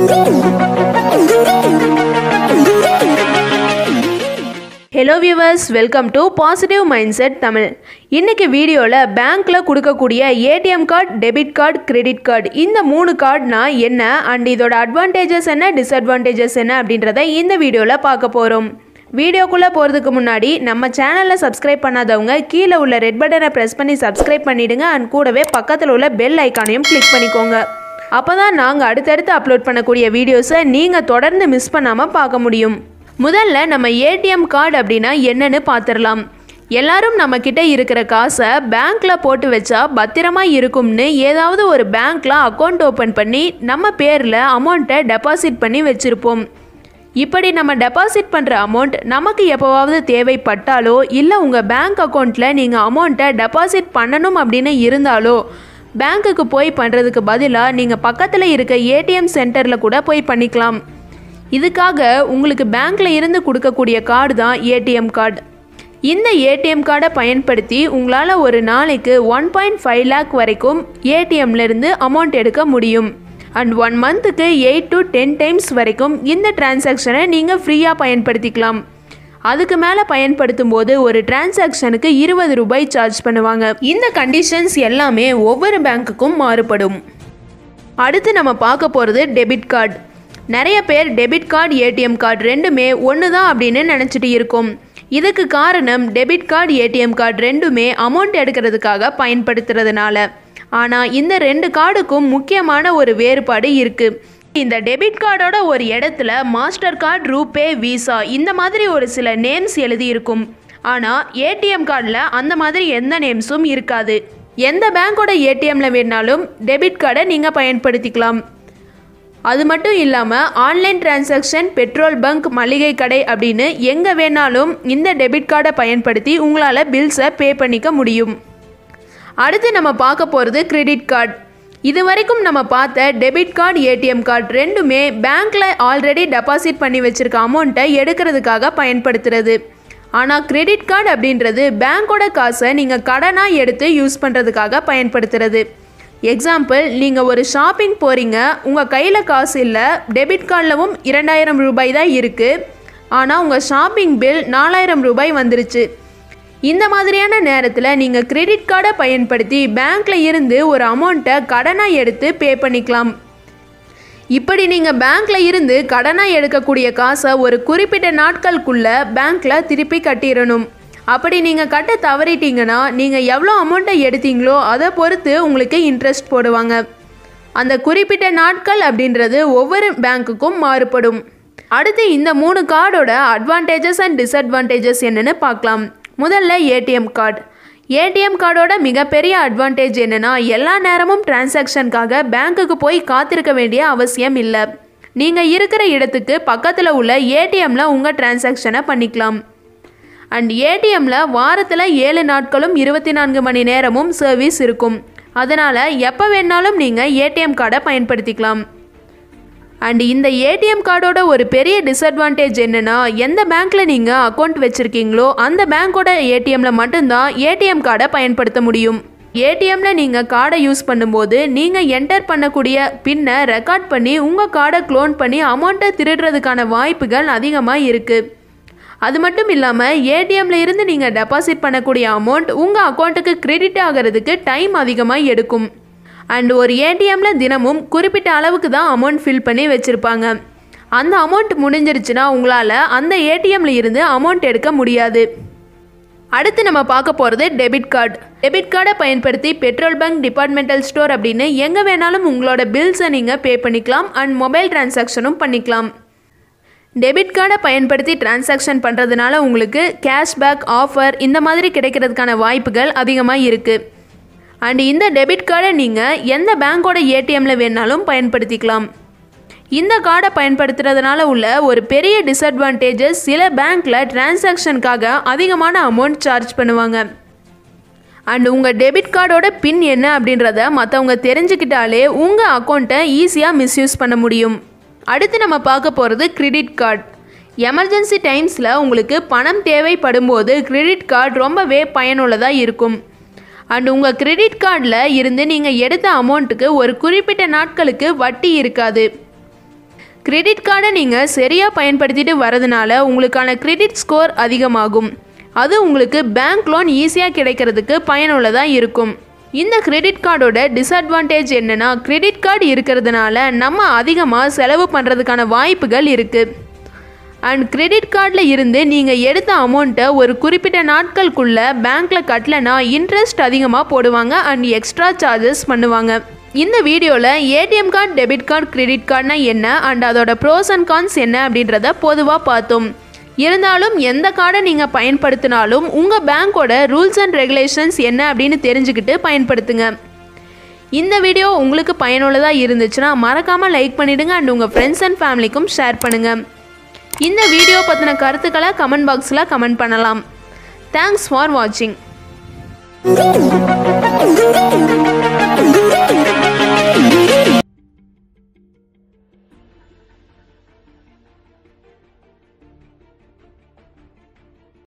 Hello viewers welcome to positive mindset Tamil இன்னைக்கு வீடியோவில் பேங்க்கில் கொடுக்கக்கூடிய ATM card debit card credit card இந்த மூணு கார்டுனா என்ன அண்ட் இதோட அட்வான்டேஜஸ் என்ன டிஸ்அட்வான்டேஜஸ் என்ன அப்படின்றத இந்த வீடியோவில் பார்க்க போகிறோம் வீடியோக்குள்ளே போகிறதுக்கு முன்னாடி நம்ம சேனலில் சப்ஸ்கிரைப் பண்ணாதவங்க கீழே உள்ள ரெட் பட்டனை ப்ரெஸ் பண்ணி சப்ஸ்கிரைப் பண்ணிடுங்க அண்ட் கூடவே பக்கத்தில் உள்ள பெல் ஐக்கானையும் கிளிக் பண்ணிக்கோங்க அப்போ தான் நாங்கள் அடுத்தடுத்து அப்லோட் பண்ணக்கூடிய வீடியோஸை நீங்கள் தொடர்ந்து மிஸ் பண்ணாமல் பார்க்க முடியும் முதல்ல நம்ம ஏடிஎம் கார்டு அப்படின்னா என்னன்னு பார்த்துடலாம் எல்லாரும் நம்ம கிட்ட இருக்கிற காசை பேங்க்ல போட்டு வச்சா பத்திரமா இருக்கும்னு ஏதாவது ஒரு பேங்க்ல அக்கௌண்ட் ஓப்பன் பண்ணி நம்ம பேர்ல அமௌண்ட்டை டெபாசிட் பண்ணி வச்சிருப்போம் இப்படி நம்ம டெபாசிட் பண்ணுற அமௌண்ட் நமக்கு எப்போவாவது தேவைப்பட்டாலோ இல்லை உங்கள் பேங்க் அக்கௌண்ட்டில் நீங்கள் அமௌண்ட்டை டெபாசிட் பண்ணணும் அப்படின்னு இருந்தாலோ பேங்க்குக்கு போய் பண்ணுறதுக்கு பதிலாக நீங்கள் பக்கத்தில் இருக்க ஏடிஎம் சென்டரில் கூட போய் பண்ணிக்கலாம் இதுக்காக உங்களுக்கு பேங்க்ல இருந்து கொடுக்கக்கூடிய கார்டு தான் ஏடிஎம் கார்டு இந்த ஏடிஎம் கார்டை பயன்படுத்தி உங்களால் ஒரு நாளைக்கு ஒன் பாயிண்ட் ஃபைவ் லேக் வரைக்கும் ஏடிஎம்லேருந்து அமௌண்ட் எடுக்க முடியும் அண்ட் ஒன் மந்த்துக்கு எயிட் டு டென் டைம்ஸ் வரைக்கும் இந்த டிரான்சாக்ஷனை நீங்கள் ஃப்ரீயாக பயன்படுத்திக்கலாம் அதுக்கு மேலே பயன்படுத்தும் போது ஒரு டிரான்சாக்ஷனுக்கு இருபது ரூபாய் சார்ஜ் பண்ணுவாங்க இந்த கண்டிஷன்ஸ் எல்லாமே ஒவ்வொரு பேங்க்குக்கும் மாறுபடும் அடுத்து நம்ம பார்க்க போகிறது டெபிட் கார்டு நிறைய பேர் டெபிட் கார்டு ஏடிஎம் கார்டு ரெண்டுமே ஒன்று தான் அப்படின்னு நினச்சிட்டு இருக்கோம் இதுக்கு காரணம் டெபிட் கார்டு ஏடிஎம் கார்டு ரெண்டுமே அமௌண்ட் எடுக்கிறதுக்காக பயன்படுத்துறதுனால ஆனால் இந்த ரெண்டு கார்டுக்கும் முக்கியமான ஒரு வேறுபாடு இருக்குது இந்த டெபிட் கார்டோட ஒரு இடத்துல மாஸ்டர் கார்டு ரூபே விசா இந்த மாதிரி ஒரு சில நேம்ஸ் எழுதியிருக்கும் ஆனால் ஏடிஎம் கார்டில் அந்த மாதிரி எந்த நேம்ஸும் இருக்காது எந்த பேங்க்கோட ஏடிஎம்ல வேணாலும் டெபிட் கார்டை நீங்கள் பயன்படுத்திக்கலாம் அது மட்டும் இல்லாமல் ஆன்லைன் டிரான்சாக்ஷன் பெட்ரோல் பங்க் மளிகை கடை அப்படின்னு எங்கே வேணாலும் இந்த டெபிட் கார்டை பயன்படுத்தி உங்களால் பில்ஸை பே பண்ணிக்க முடியும் அடுத்து நம்ம பார்க்க போகிறது கிரெடிட் கார்டு இது வரைக்கும் நம்ம பார்த்த டெபிட் கார்டு ஏடிஎம் கார்டு ரெண்டுமே பேங்க்கில் ஆல்ரெடி டெபாசிட் பண்ணி வச்சுருக்க அமௌண்ட்டை எடுக்கிறதுக்காக பயன்படுத்துறது ஆனால் கிரெடிட் கார்டு அப்படின்றது பேங்க்கோட காசை நீங்கள் கடனாக எடுத்து யூஸ் பண்ணுறதுக்காக பயன்படுத்துறது எக்ஸாம்பிள் நீங்கள் ஒரு ஷாப்பிங் போகிறீங்க உங்கள் கையில் காசு இல்லை டெபிட் கார்டிலவும் இரண்டாயிரம் ரூபாய் தான் இருக்குது ஆனால் உங்கள் ஷாப்பிங் பில் நாலாயிரம் ரூபாய் வந்துருச்சு இந்த மாதிரியான நேரத்தில் நீங்கள் கிரெடிட் கார்டை பயன்படுத்தி பேங்க்கில் இருந்து ஒரு அமௌண்ட்டை கடனாக எடுத்து பே பண்ணிக்கலாம் இப்படி நீங்கள் பேங்க்கில் இருந்து கடனாக எடுக்கக்கூடிய காசை ஒரு குறிப்பிட்ட நாட்களுக்குள்ள பேங்க்கில் திருப்பி கட்டிடணும் அப்படி நீங்கள் கட்ட தவறிட்டீங்கன்னா நீங்கள் எவ்வளோ அமௌண்ட்டை எடுத்தீங்களோ அதை பொறுத்து உங்களுக்கு இன்ட்ரெஸ்ட் போடுவாங்க அந்த குறிப்பிட்ட நாட்கள் அப்படின்றது ஒவ்வொரு பேங்க்குக்கும் மாறுபடும் அடுத்து இந்த மூணு கார்டோட அட்வான்டேஜஸ் அண்ட் டிஸ்அட்வான்டேஜஸ் என்னென்னு பார்க்கலாம் முதல்ல ஏடிஎம் கார்டு ஏடிஎம் கார்டோட மிகப்பெரிய அட்வான்டேஜ் என்னென்னா எல்லா நேரமும் டிரான்சாக்ஷனுக்காக பேங்க்குக்கு போய் காத்திருக்க வேண்டிய அவசியம் இல்லை நீங்கள் இருக்கிற இடத்துக்கு பக்கத்தில் உள்ள ஏடிஎம்மில் உங்கள் டிரான்சாக்ஷனை பண்ணிக்கலாம் அண்ட் ஏடிஎம்மில் வாரத்தில் ஏழு நாட்களும் இருபத்தி நான்கு மணி நேரமும் சர்வீஸ் இருக்கும் அதனால் எப்போ வேணாலும் நீங்கள் ஏடிஎம் கார்டை பயன்படுத்திக்கலாம் அண்ட் இந்த ஏடிஎம் கார்டோட ஒரு பெரிய டிஸ்அட்வான்டேஜ் என்னென்னா எந்த பேங்க்கில் நீங்கள் அக்கௌண்ட் வச்சுருக்கீங்களோ அந்த பேங்க்கோட ஏடிஎம்மில் மட்டும்தான் ஏடிஎம் கார்டை பயன்படுத்த முடியும் ஏடிஎம்ல நீங்கள் கார்டை யூஸ் பண்ணும்போது நீங்கள் என்டர் பண்ணக்கூடிய பின்னை ரெக்கார்ட் பண்ணி உங்கள் கார்டை க்ளோன் பண்ணி அமௌண்ட்டை திருடுறதுக்கான வாய்ப்புகள் அதிகமாக இருக்குது அது மட்டும் இல்லாமல் ஏடிஎம்ல இருந்து நீங்கள் டெபாசிட் பண்ணக்கூடிய அமௌண்ட் உங்கள் அக்கௌண்ட்டுக்கு கிரெடிட் ஆகிறதுக்கு டைம் அதிகமாக எடுக்கும் அண்ட் ஒரு ஏடிஎம்ல தினமும் குறிப்பிட்ட அளவுக்கு தான் அமௌண்ட் ஃபில் பண்ணி வச்சுருப்பாங்க அந்த அமௌண்ட் முடிஞ்சிருச்சுன்னா உங்களால் அந்த ஏடிஎம்ல இருந்து அமௌண்ட் எடுக்க முடியாது அடுத்து நம்ம பார்க்க போகிறது டெபிட் கார்டு டெபிட் கார்டை பயன்படுத்தி பெட்ரோல் பங்க் டிபார்ட்மெண்டல் ஸ்டோர் அப்படின்னு எங்கே வேணாலும் உங்களோட பில்ஸை நீங்கள் பே பண்ணிக்கலாம் அண்ட் மொபைல் டிரான்சாக்ஷனும் பண்ணிக்கலாம் டெபிட் கார்டை பயன்படுத்தி டிரான்சாக்ஷன் பண்ணுறதுனால உங்களுக்கு கேஷ்பேக் ஆஃபர் இந்த மாதிரி கிடைக்கிறதுக்கான வாய்ப்புகள் அதிகமாக இருக்குது அண்ட் இந்த டெபிட் கார்டை நீங்கள் எந்த பேங்க்கோட ஏடிஎம்மில் வேணாலும் பயன்படுத்திக்கலாம் இந்த கார்டை பயன்படுத்துறதுனால உள்ள ஒரு பெரிய டிஸ்அட்வான்டேஜஸ் சில பேங்க்கில் டிரான்சாக்ஷனுக்காக அதிகமான அமௌண்ட் சார்ஜ் பண்ணுவாங்க அண்ட் உங்கள் டெபிட் கார்டோட பின் என்ன அப்படின்றத மற்றவங்க தெரிஞ்சுக்கிட்டாலே உங்கள் அக்கௌண்ட்டை ஈஸியாக மிஸ்யூஸ் பண்ண முடியும் அடுத்து நம்ம பார்க்க போகிறது கிரெடிட் கார்டு எமர்ஜென்சி டைம்ஸில் உங்களுக்கு பணம் தேவைப்படும் போது கிரெடிட் கார்டு ரொம்பவே பயனுள்ளதாக இருக்கும் அண்ட் உங்கள் கிரெடிட் கார்டில் இருந்து நீங்கள் எடுத்த அமௌண்ட்டுக்கு ஒரு குறிப்பிட்ட நாட்களுக்கு வட்டி இருக்காது கிரெடிட் கார்டை நீங்கள் சரியாக பயன்படுத்திட்டு வரதுனால உங்களுக்கான கிரெடிட் ஸ்கோர் அதிகமாகும் அது உங்களுக்கு பேங்க் லோன் ஈஸியாக கிடைக்கிறதுக்கு பயனுள்ளதாக இருக்கும் இந்த கிரெடிட் கார்டோட டிஸ்அட்வான்டேஜ் என்னென்னா கிரெடிட் கார்டு இருக்கிறதுனால நம்ம அதிகமாக செலவு பண்ணுறதுக்கான வாய்ப்புகள் இருக்குது அண்ட் கிரெடிட் கார்டில் இருந்து நீங்கள் எடுத்த அமௌண்ட்டை ஒரு குறிப்பிட்ட நாட்களுக்குள்ளே பேங்க்கில் கட்டலைன்னா இன்ட்ரெஸ்ட் அதிகமாக போடுவாங்க அண்ட் எக்ஸ்ட்ரா சார்ஜஸ் பண்ணுவாங்க இந்த வீடியோவில் ATM card debit card credit கார்டுனா என்ன அண்ட் அதோட ப்ரோஸ் அண்ட் கான்ஸ் என்ன அப்படின்றத பொதுவாக பார்த்தோம் இருந்தாலும் எந்த கார்டை நீங்கள் பயன்படுத்தினாலும் உங்கள் பேங்க்கோட ரூல்ஸ் அண்ட் ரெகுலேஷன்ஸ் என்ன அப்படின்னு தெரிஞ்சுக்கிட்டு பயன்படுத்துங்க இந்த வீடியோ உங்களுக்கு பயனுள்ளதாக இருந்துச்சுன்னா மறக்காமல் லைக் பண்ணிவிடுங்க அண்ட் உங்கள் ஃப்ரெண்ட்ஸ் அண்ட் ஃபேமிலிக்கும் ஷேர் பண்ணுங்கள் இந்த வீடியோ பற்றின கருத்துக்களை கமெண்ட் பாக்ஸில் கமெண்ட் பண்ணலாம் தேங்க்ஸ் ஃபார் வாட்சிங் Thank you.